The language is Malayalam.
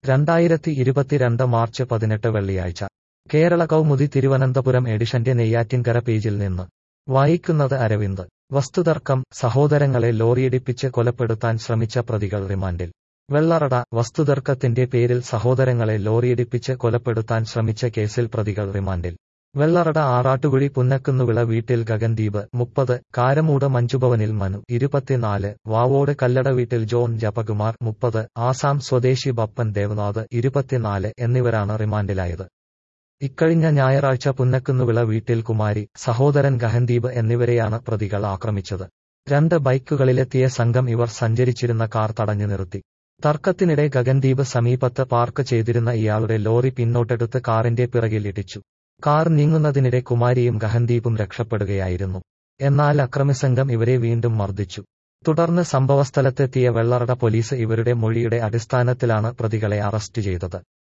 രണ്ടായിരത്തി ഇരുപത്തിരണ്ട് മാർച്ച് പതിനെട്ട് വെള്ളിയാഴ്ച കേരള കൗമുദി തിരുവനന്തപുരം എഡിഷന്റെ നെയ്യാറ്റിൻകര പേജിൽ നിന്ന് വായിക്കുന്നത് അരവിന്ദ് വസ്തുതർക്കം സഹോദരങ്ങളെ ലോറിയിടിപ്പിച്ച് കൊലപ്പെടുത്താൻ ശ്രമിച്ച പ്രതികൾ റിമാൻഡിൽ വെള്ളറട വസ്തുതർക്കത്തിന്റെ പേരിൽ സഹോദരങ്ങളെ ലോറിയിടിപ്പിച്ച് കൊലപ്പെടുത്താൻ ശ്രമിച്ച കേസിൽ പ്രതികൾ റിമാൻഡിൽ വെള്ളറട ആറാട്ടുകുഴി പുന്നക്കുന്നുവിള വീട്ടിൽ ഗഗൻദീപ് മുപ്പത് കാരമൂട് മഞ്ജുഭവനിൽ മനു ഇരുപത്തിനാല് വാവോട് കല്ലട വീട്ടിൽ ജോൺ ജപകുമാർ മുപ്പത് ആസാം സ്വദേശി ബപ്പൻ ദേവനാഥ് ഇരുപത്തിനാല് എന്നിവരാണ് റിമാൻഡിലായത് ഇക്കഴിഞ്ഞ ഞായറാഴ്ച പുന്നക്കുന്നുവിള വീട്ടിൽ കുമാരി സഹോദരൻ ഗഹൻദീപ് എന്നിവരെയാണ് പ്രതികൾ ആക്രമിച്ചത് രണ്ട് ബൈക്കുകളിലെത്തിയ സംഘം ഇവർ സഞ്ചരിച്ചിരുന്ന കാർ തടഞ്ഞു നിർത്തി തർക്കത്തിനിടെ ഗഗൻദീപ് സമീപത്ത് പാർക്ക് ചെയ്തിരുന്ന ഇയാളുടെ ലോറി പിന്നോട്ടെടുത്ത് കാറിന്റെ പിറകിൽ ഇടിച്ചു കാർ നീങ്ങുന്നതിനിടെ കുമാരിയും ഗഹൻദീപും രക്ഷപ്പെടുകയായിരുന്നു എന്നാൽ അക്രമിസംഘം ഇവരെ വീണ്ടും മർദ്ദിച്ചു തുടർന്ന് സംഭവസ്ഥലത്തെത്തിയ വെള്ളറട പോലീസ് ഇവരുടെ മൊഴിയുടെ അടിസ്ഥാനത്തിലാണ് പ്രതികളെ അറസ്റ്റ് ചെയ്തത്